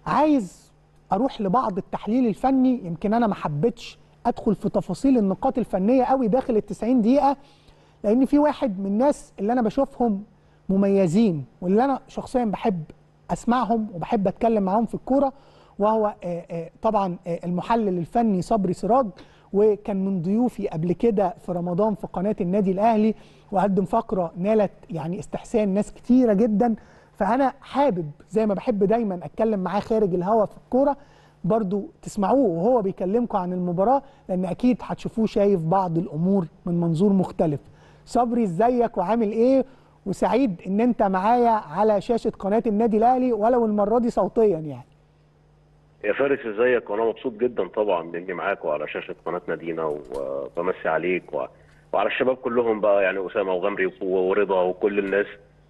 عايز اروح لبعض التحليل الفني يمكن انا ما حبيتش ادخل في تفاصيل النقاط الفنيه قوي داخل ال 90 دقيقه لان في واحد من الناس اللي انا بشوفهم مميزين واللي انا شخصيا بحب اسمعهم وبحب اتكلم معاهم في الكوره وهو آه، آه، طبعا آه، المحلل الفني صبري سراج وكان من ضيوفي قبل كده في رمضان في قناه النادي الاهلي وقدم فقره نالت يعني استحسان ناس كتيره جدا فانا حابب زي ما بحب دايما اتكلم معاه خارج الهوا في الكوره برضو تسمعوه وهو بيكلمكم عن المباراه لان اكيد هتشوفوه شايف بعض الامور من منظور مختلف صبري ازيك وعامل ايه وسعيد ان انت معايا على شاشه قناه النادي الاهلي ولو المره دي صوتيا يعني يا فارس ازيك وانا مبسوط جدا طبعا باني معاك وعلى شاشه قناه نادينا وبمسي عليك و... وعلى الشباب كلهم بقى يعني اسامه وغمري ورضا وكل الناس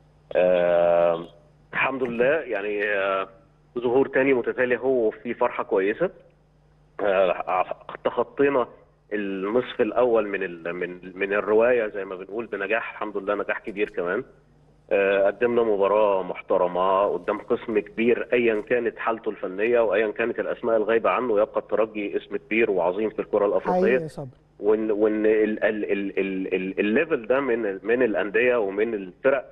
آه الحمد لله يعني آه ظهور تاني متتالي هو في فرحه كويسه آه تخطينا النصف الاول من ال... من من الروايه زي ما بنقول بنجاح الحمد لله نجاح كبير كمان آه، قدمنا مباراة محترمة قدام قسم كبير أيا كانت حالته الفنية وأيا كانت الأسماء الغايبة عنه يبقى الترجي اسم كبير وعظيم في الكرة حقيقي الأفريقية يا صبري وإن وإن ال- ال- ال- ال- ال- الليفل ده من من الأندية ومن الفرق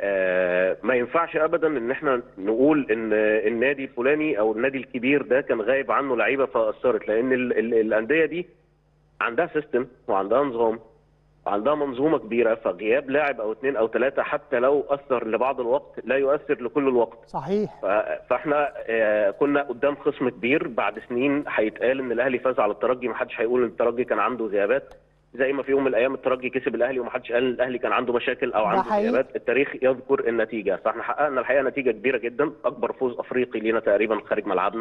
آه، ما ينفعش ابدا ان احنا نقول ان النادي الفلاني او النادي الكبير ده كان غايب عنه لعيبه فاثرت لان ال- ال- الانديه دي عندها سيستم وعندها نظام وعندها منظومه كبيره فغياب لاعب او اثنين او ثلاثه حتى لو اثر لبعض الوقت لا يؤثر لكل الوقت صحيح ف- فاحنا آه، كنا قدام خصم كبير بعد سنين هيتقال ان الاهلي فاز على الترجي ما حدش هيقول ان الترجي كان عنده غيابات زي ما في يوم من الايام الترجي كسب الاهلي وما حدش قال ان الاهلي كان عنده مشاكل او ده عنده حقيقي. غيابات التاريخ يذكر النتيجه فاحنا حققنا الحقيقه نتيجه كبيره جدا اكبر فوز افريقي لينا تقريبا خارج ملعبنا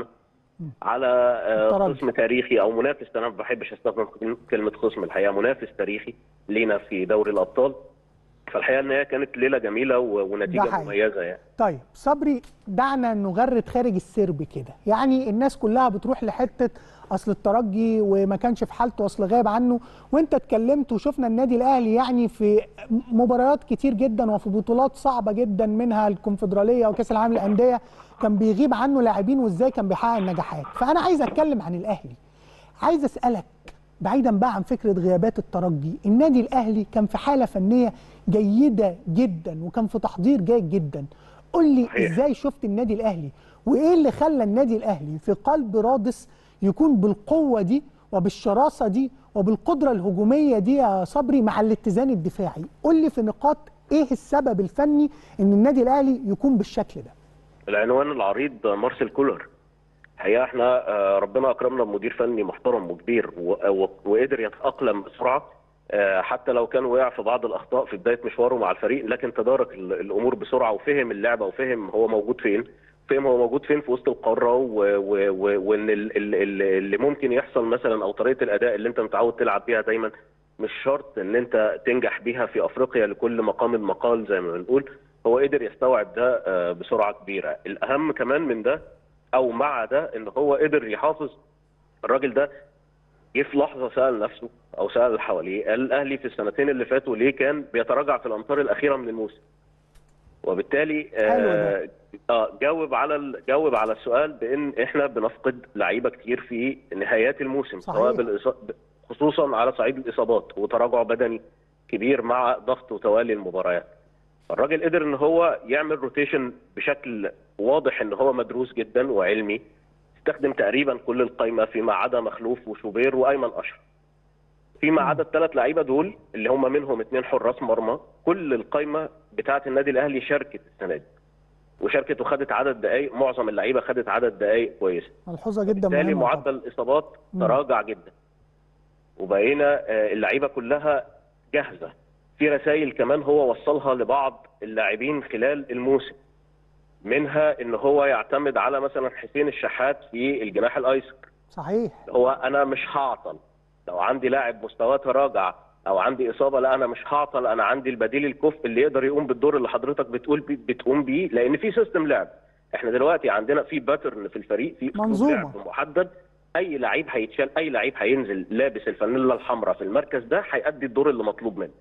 على آه، الترجي. خصم تاريخي او منافس انا ما بحبش استخدم كلمه خصم الحقيقه منافس تاريخي لينا في دوري الابطال فالحقيقه ان هي كانت ليله جميله و- ونتيجه ده حقيقي. مميزه يعني طيب صبري دعنا نغرد خارج السرب كده يعني الناس كلها بتروح لحته اصل الترجي وما كانش في حالته اصل غايب عنه وانت اتكلمت وشفنا النادي الاهلي يعني في مباريات كتير جدا وفي بطولات صعبه جدا منها الكونفدراليه وكاس العالم للانديه كان بيغيب عنه لاعبين وازاي كان بيحقق النجاحات فانا عايز اتكلم عن الاهلي عايز اسالك بعيدا بقى عن فكره غيابات الترجي النادي الاهلي كان في حاله فنيه جيده جدا وكان في تحضير جيد جدا قول لي صحيح. ازاي شفت النادي الاهلي وايه اللي خلى النادي الاهلي في قلب رادس يكون بالقوه دي وبالشراسه دي وبالقدره الهجوميه دي يا صبري مع الاتزان الدفاعي قول لي في نقاط ايه السبب الفني ان النادي الاهلي يكون بالشكل ده العنوان العريض مارسيل كولر الحقيقه احنا آه، ربنا اكرمنا بمدير فني محترم وكبير و- و- وقدر يتاقلم بسرعه آه، حتى لو كان وقع في بعض الاخطاء في بدايه مشواره مع الفريق لكن تدارك ال- الامور بسرعه وفهم اللعبه وفهم هو موجود فين فهم هو موجود فين في وسط القاره و- و- و- وان ال- ال- ال- اللي ممكن يحصل مثلا او طريقه الاداء اللي انت متعود تلعب بيها دايما مش شرط ان انت تنجح بيها في افريقيا لكل مقام مقال زي ما بنقول هو قدر يستوعب ده آه، بسرعه كبيره الاهم كمان من ده او مع ده ان هو قدر يحافظ الراجل ده جه في لحظه سال نفسه او سال اللي حواليه قال الاهلي في السنتين اللي فاتوا ليه كان بيتراجع في الامتار الاخيره من الموسم وبالتالي حلو آه, ده. اه جاوب على ال- جاوب على السؤال بان احنا بنفقد لعيبه كتير في نهايات الموسم صحيح. سواء بالإص... خصوصا على صعيد الاصابات وتراجع بدني كبير مع ضغط وتوالي المباريات الراجل قدر ان هو يعمل روتيشن بشكل واضح ان هو مدروس جدا وعلمي استخدم تقريبا كل القايمه فيما عدا مخلوف وشوبير وايمن اشرف فيما عدا الثلاث لعيبه دول اللي هم منهم اثنين حراس مرمى كل القايمه بتاعه النادي الاهلي شاركت السنه دي وشاركت وخدت عدد دقائق معظم اللعيبه خدت عدد دقائق كويسه ملحوظه جدا بالتالي مهمه طبعاً. معدل الاصابات مم. تراجع جدا وبقينا آه، اللعيبه كلها جاهزه في رسائل كمان هو وصلها لبعض اللاعبين خلال الموسم منها ان هو يعتمد على مثلا حسين الشحات في الجناح الايسر صحيح هو انا مش هعطل لو عندي لاعب مستواه تراجع او عندي اصابه لا انا مش هعطل انا عندي البديل الكفء اللي يقدر يقوم بالدور اللي حضرتك بتقول بي بتقوم بيه لان في سيستم لعب احنا دلوقتي عندنا في باترن في الفريق في أسلوب منظومة. لعب محدد اي لعيب هيتشال اي لعيب هينزل لابس الفانيلا الحمراء في المركز ده هيأدي الدور اللي مطلوب منه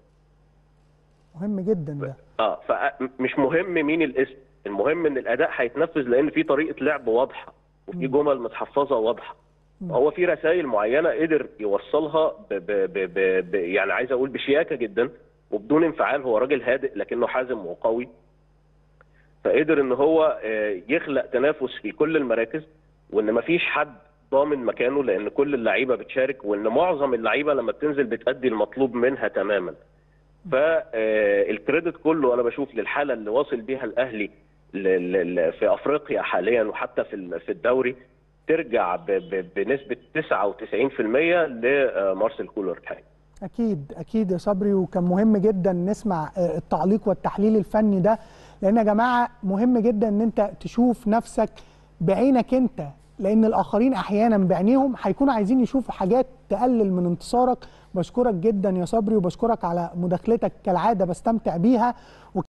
مهم جدا ده اه فمش مهم مين الاسم المهم ان الاداء هيتنفذ لان في طريقه لعب واضحه وفي جمل متحفظه واضحه هو في رسائل معينه قدر يوصلها ب ب ب ب ب يعني عايز اقول بشياكه جدا وبدون انفعال هو راجل هادئ لكنه حازم وقوي فقدر ان هو آه، يخلق تنافس في كل المراكز وان مفيش حد ضامن مكانه لان كل اللعيبه بتشارك وان معظم اللعيبه لما بتنزل بتأدي المطلوب منها تماما فالكريدت كله انا بشوف للحاله اللي واصل بيها الاهلي ل- ل- ل- في افريقيا حاليا وحتى في ال- في الدوري ترجع ب- ب- بنسبه 99% لمارسيل كولر الحقيقه اكيد اكيد يا صبري وكان مهم جدا نسمع آه، التعليق والتحليل الفني ده لان يا جماعه مهم جدا ان انت تشوف نفسك بعينك انت لان الاخرين احيانا بعينيهم هيكونوا عايزين يشوفوا حاجات تقلل من انتصارك بشكرك جدا يا صبري وبشكرك على مداخلتك كالعاده بستمتع بيها